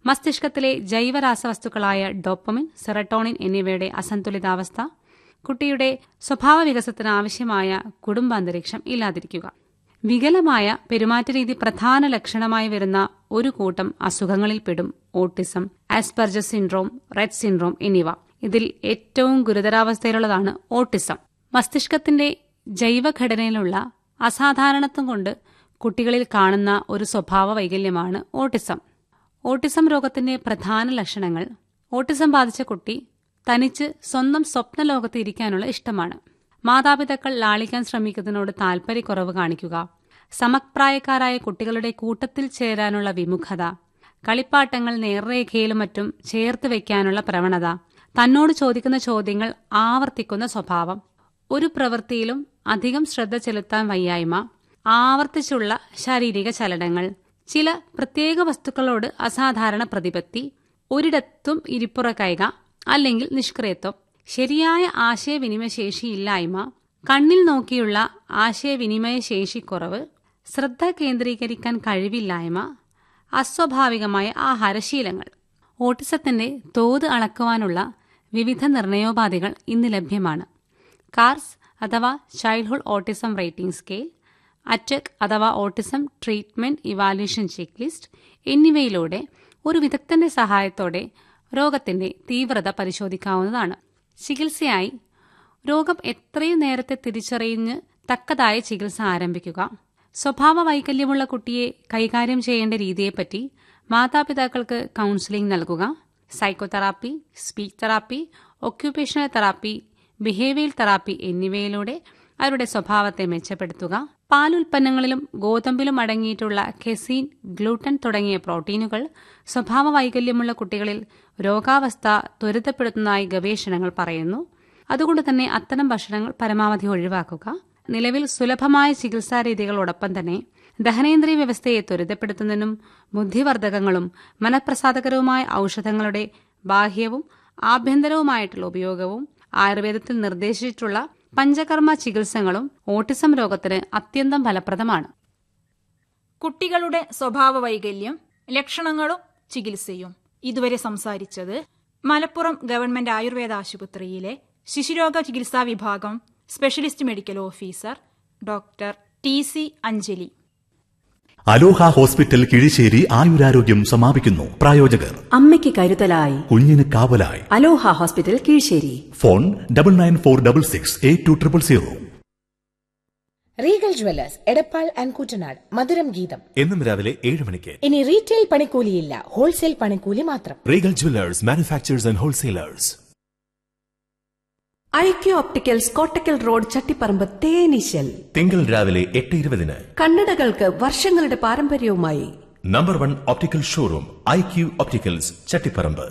മസ്തിഷ്കത്തിലെ ജൈവരാസവസ്തുക്കളായ dopamine serotonin എന്നിവയുടെ അസന്തുലിതാവസ്ഥ കുട്ടിയുടെ സ്വഭാവ വികസനത്തിന് ആവശ്യമായ കുടുംബാന്തരീക്ഷം ഇല്ലാതിരിക്കുക വികലമായ പെരുമാറ്റരീതി പ്രധാന ലക്ഷണമായി വരുന്ന ഒരു കൂട്ടം അസുഖങ്ങളിൽപ്പെടും autism Asperger's syndrome Rett syndrome എന്നിവ ഇതിൽ ഏറ്റവും ഗുരുതരാവസ്ഥയിലുള്ളതാണ് ഓട്ടിസം മസ്തിഷ്കത്തിന്റെ ജൈവഘടനയിലുള്ള അസാധാരണത്വം കൊണ്ട് കുട്ടികളിൽ കാണുന്ന ഒരു സ്വഭാവ വൈകല്യമാണ് ഓട്ടിസം ഓട്ടിസം രോഗത്തിന്റെ പ്രധാന ലക്ഷണങ്ങൾ ഓട്ടിസം ബാധിച്ച കുട്ടി തനിച്ച് സ്വന്തം സ്വപ്ന ലോകത്ത് ഇരിക്കാനുള്ള ഇഷ്ടമാണ് മാതാപിതാക്കൾ ലാളിക്കാൻ ശ്രമിക്കുന്നതിനോട് താൽപര്യക്കുറവ് കാണിക്കുക സമപ്രായക്കാരായ കുട്ടികളുടെ കൂട്ടത്തിൽ ചേരാനുള്ള വിമുഖത കളിപ്പാട്ടങ്ങൾ നേർരേഖയിലും മറ്റും ചേർത്ത് വയ്ക്കാനുള്ള പ്രവണത തന്നോട് ചോദിക്കുന്ന ചോദ്യങ്ങൾ ആവർത്തിക്കുന്ന സ്വഭാവം ഒരു പ്രവൃത്തിയിലും അധികം ശ്രദ്ധ ചെലുത്താൻ വയ്യായ്മ ആവർത്തിച്ചുള്ള ശാരീരിക ചലനങ്ങൾ ചില പ്രത്യേക വസ്തുക്കളോട് അസാധാരണ പ്രതിപത്തി ഒരിടത്തും ഇരിപ്പുറ കൈക അല്ലെങ്കിൽ നിഷ്ക്രിയത്വം ശരിയായ ആശയവിനിമയ ശേഷിയില്ലായ്മ കണ്ണിൽ നോക്കിയുള്ള ആശയവിനിമയ ശേഷിക്കുറവ് ശ്രദ്ധ കേന്ദ്രീകരിക്കാൻ കഴിവില്ലായ്മ അസ്വാഭാവികമായ ആഹാരശീലങ്ങൾ ഓട്ടിസത്തിന്റെ തോത് അളക്കുവാനുള്ള വിവിധ നിർണയോപാധികൾ ഇന്ന് ലഭ്യമാണ് കാർസ് അഥവാ childhood autism rating scale ATEC അഥവാ autism treatment evaluation checklist എന്നിവയിലൂടെ ഒരു വിദഗ്ധന്റെ സഹായത്തോടെ രോഗത്തിന്റെ തീവ്രത പരിശോധിക്കാവുന്നതാണ് ചികിത്സയായി രോഗം എത്രയും നേരത്തെ തിരിച്ചറിഞ്ഞ് തക്കതായ ചികിത്സ ആരംഭിക്കുക സ്വഭാവ വൈകല്യമുള്ള കുട്ടിയെ കൈകാര്യം ചെയ്യേണ്ട രീതിയെപ്പറ്റി മാതാപിതാക്കൾക്ക് കൌൺസിലിംഗ് നൽകുക psychotherapy speech therapy occupational therapy behaviour therapy എന്നിവയിലൂടെ അവരുടെ സ്വഭാവത്തെ മെച്ചപ്പെടുത്തുക പാലുൽപ്പന്നങ്ങളിലും ഗോതമ്പിലും അടങ്ങിയിട്ടുള്ള കെസീൻ ഗ്ലൂട്ടൻ തുടങ്ങിയ പ്രോട്ടീനുകൾ സ്വഭാവ വൈകല്യമുള്ള കുട്ടികളിൽ രോഗാവസ്ഥ ത്വരിതപ്പെടുത്തുന്നതായി ഗവേഷണങ്ങൾ പറയുന്നു അതുകൊണ്ട് തന്നെ അത്തരം ഭക്ഷണങ്ങൾ പരമാവധി ഒഴിവാക്കുക നിലവിൽ സുലഭമായ ചികിത്സാ രീതികളോടൊപ്പം തന്നെ ദഹനേന്ദ്രിയ വ്യവസ്ഥയെ ത്വരിതപ്പെടുത്തുന്നതിനും ബുദ്ധിവർദ്ധകങ്ങളും മനഃപ്രസാദകരവുമായ ഔഷധങ്ങളുടെ ബാഹ്യവും ആഭ്യന്തരവുമായിട്ടുള്ള ഉപയോഗവും ആയുർവേദത്തിൽ നിർദ്ദേശിച്ചിട്ടുള്ള പഞ്ചകർമ്മ ചികിത്സകളും ഓട്ടിസം രോഗത്തിന് അത്യന്തം ഫലപ്രദമാണ് കുട്ടികളുടെ സ്വഭാവ വൈകല്യം ലക്ഷണങ്ങളും ചികിത്സയും ഇതുവരെ സംസാരിച്ചത് മലപ്പുറം ഗവൺമെന്റ് ആയുർവേദ ആശുപത്രിയിലെ ശിശുരോഗ ചികിത്സാ വിഭാഗം specialist medical officer doctor T C Anjali Aloha hospital Kizhissery ആയുരാരോഗ്യം സമാപിക്കുന്നു പ്രായോജകർ അമ്മയ്ക്ക് കരുതലായി കുഞ്ഞിന് കാവലായി Aloha hospital Kizhissery phone double nine four double six eight two triple zero Regal Jewellers Edappal and Kuttanad Madhuram Geetham എന്നും രാവിലെ ഏഴ് മണിക്ക് ഇനി റീറ്റെയിൽ പണിക്കൂലിയില്ല ഹോൾസെയിൽ പണിക്കൂലി മാത്രം Regal Jewellers manufacturers and wholesalers IQ opticals Kottakkal road Chattiparamba തേനീശൽ തിങ്കൾ രാവിലെ എട്ട് ഇരുപതിന് കണ്ണടകൾക്ക് വർഷങ്ങളുടെ പാരമ്പര്യവുമായി number one optical showroom I Q opticals Chattiparamba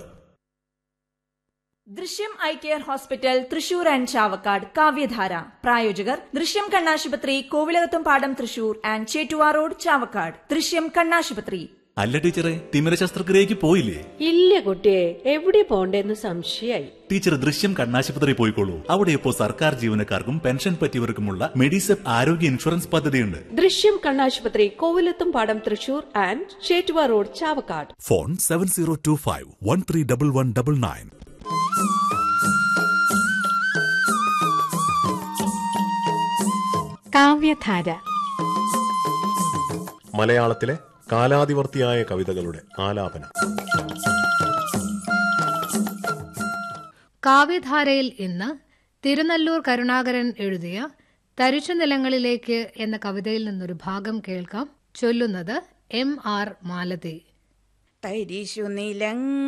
Drishyam eye care hospital Thrissur and Chavakkad Kavyadhara പ്രായോജകർ ദൃശ്യം കണ്ണാശുപത്രി Kovilakathumpadam Thrissur and Chettuva road Chavakkad Drishyam കണ്ണാശുപത്രി അല്ല ടീച്ചറെ തിമിര ശസ്ത്രക്രിയക്ക് പോയില്ലേ ഇല്ല കുട്ടിയെ എവിടെ പോണ്ടേന്ന് സംശയായി ടീച്ചർ ദൃശ്യം കണ്ണാശുപത്രി പോയിക്കോളൂ അവിടെ ഇപ്പോ സർക്കാർ ജീവനക്കാർക്കും പെൻഷൻ പറ്റിയവർക്കുമുള്ള മെഡിസെപ്പ് ആരോഗ്യ ഇൻഷുറൻസ് പദ്ധതിയുണ്ട് ദൃശ്യം കണ്ണാശുപത്രി Kovilakathumpadam Thrissur and Chettuva road Chavakkad phone seven zero two five one three double one double nine Kavyadhara മലയാളത്തിലെ കാലാതിവർത്തിയായ കവിതകളുടെ ആലാപനം കാവ്യധാരയിൽ ഇന്ന് തിരുനല്ലൂർ കരുണാകരൻ എഴുതിയ തരിച്ചു നിലങ്ങളിലേക്ക് എന്ന കവിതയിൽ നിന്നൊരു ഭാഗം കേൾക്കാം ചൊല്ലുന്നത് എം ആർ മാലതി തരിശു നിലങ്ങൾ